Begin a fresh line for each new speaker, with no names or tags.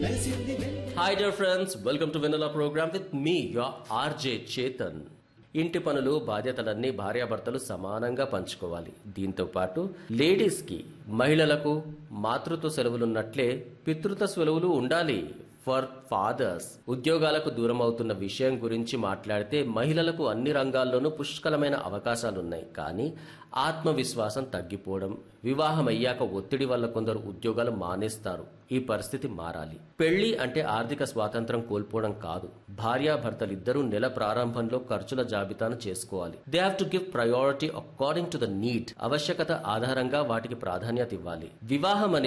hi dear friends welcome to Vennela programme with me your RJ Chetan ఇంటి పనులు బాధ్యతలన్నీ భార్యాభర్తలు సమానంగా పంచుకోవాలి దీంతో పాటు లేడీస్ కి మహిళలకు మాతృత్వ సెలవులున్నట్లే పితృత్వ సెలవులు ఉండాలి ఫర్ ఫాదర్స్ ఉద్యోగాలకు దూరం అవుతున్న విషయం గురించి మాట్లాడితే మహిళలకు అన్ని రంగాల్లోనూ పుష్కలమైన అవకాశాలున్నాయి కానీ ఆత్మవిశ్వాసం తగ్గిపోవడం వివాహం అయ్యాక ఒత్తిడి వల్ల కొందరు ఉద్యోగాలు మానేస్తారు ఈ పరిస్థితి మారాలి పెళ్లి అంటే ఆర్థిక స్వాతంత్రం కోల్పోవడం కాదు భార్యాభర్తలిద్దరూ నెల ప్రారంభంలో ఖర్చుల జాబితాను చేసుకోవాలి they have to give priority according to the need ఆవశ్యకత ఆధారంగా వాటికి ప్రాధాన్యత ఇవ్వాలి వివాహం అనే